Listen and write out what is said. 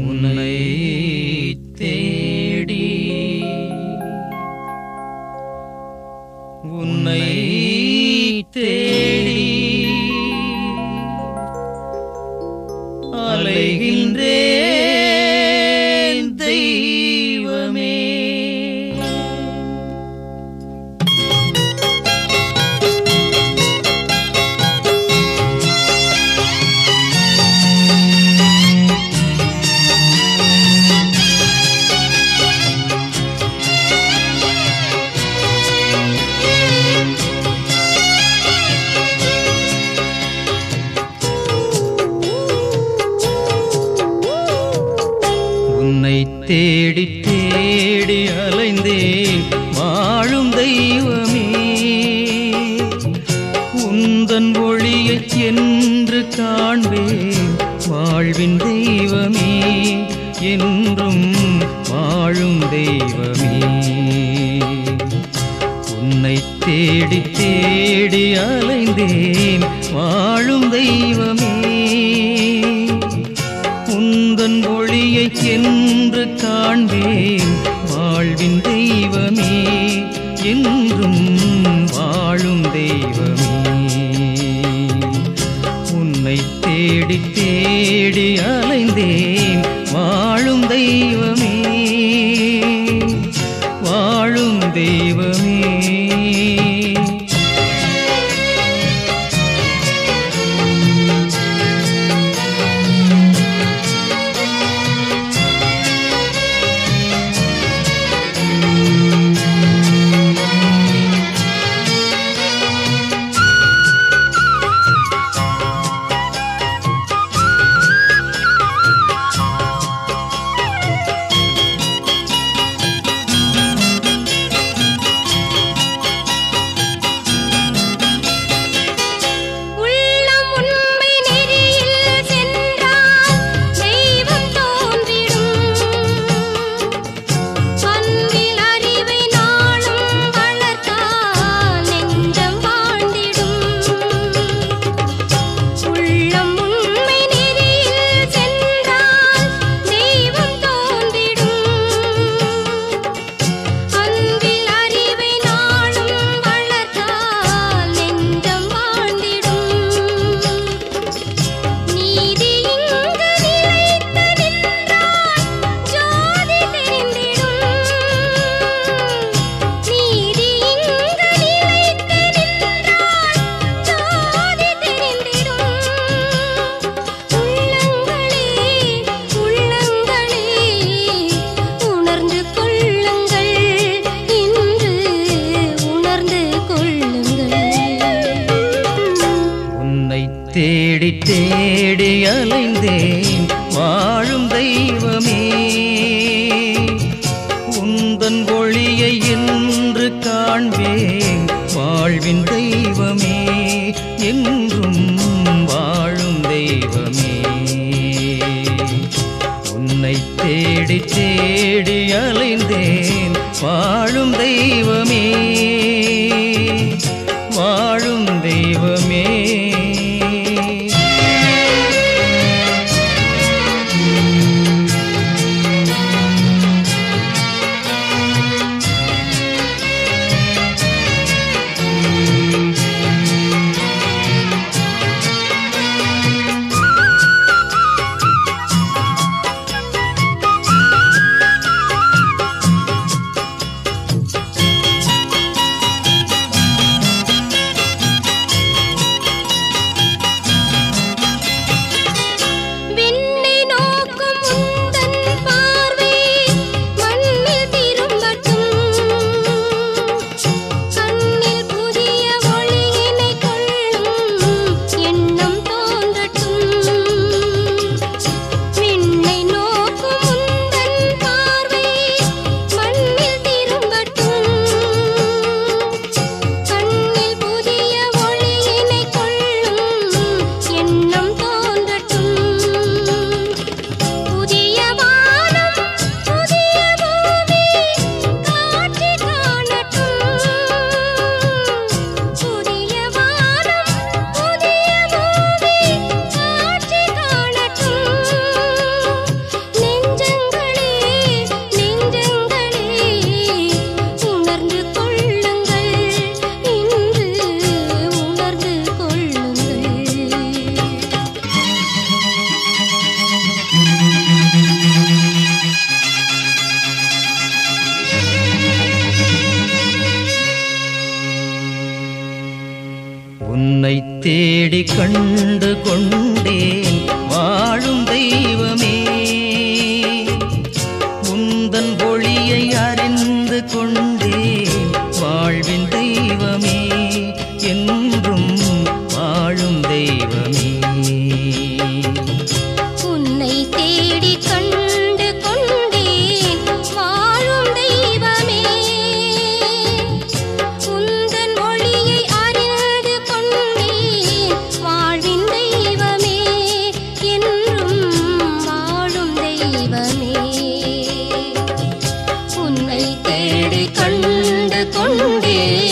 உன்னை தேடி உன்னை தேடி அலைகின்றேன் தெய்வமே உன்னை தேடி தேடி அலைந்தேன் வாழும் தெய்வமே உந்தன் ஒளியை என்று காண்பேன் வாழ்வின் தெய்வமே என்றும் வாழும் தெய்வமே உன்னை தேடி தேடி அலைந்தேன் வாழும் தெய்வமே உந்தன் ஒளியை என்று காண்பேன் வாழ்வின் தெய்வமே என்றும் வாழும் தெய்வமே உன்னை தேடி தேடி அலைந்தேன் வாழும் தெய்வமே வாழும் தெய்வமே உள்ளம் உண்மை நெறியில் சென்றால் தெய்வம் தோன்றிடும் அன்பில் அறிவை நாளும் வளர்த்தால் நெஞ்சம் வாழ்ந்திடும் உள்ளம் உண்மை நெறியில் சென்றால் தெய்வம் தோன்றிடும் அன்பில் அறிவை நாளும் வளர்த்தால் நெஞ்சம் வாழ்ந்திடும் நீதி இங்கு நிலைத்து நின்றால் ஜோதி தெரிந்திடும் நீதி இங்கு நிலைத்து நின்றால் ஜோதி தெரிந்திடும் உள்ளங்களே உள்ளங்களே உணர்ந்து கொள்ளுங்கள் இன்று உணர்ந்து கொள்ளுங்கள் உன்னை தேடி தேடி அலைந்தேன் வாழும் தெய்வமே உந்தன் ஒளியை என்று காண்பேன் வாழ்வின் தெய்வமே என்றும் வாழும் தெய்வமே உன்னை தேடி தேடி அலைந்தேன் வாழும் தெய்வமே வாழும் தெய்வமே உன்னை தேடி கண்டு கொண்டேன் வாழும் தெய்வமே உந்தன் மொழியை அறிந்து கொண்டேன் வாழ்வின் தெய்வமே என்றும் வாழும் தெய்வமே உன்னை தேடி கண்டு கொண்டேன்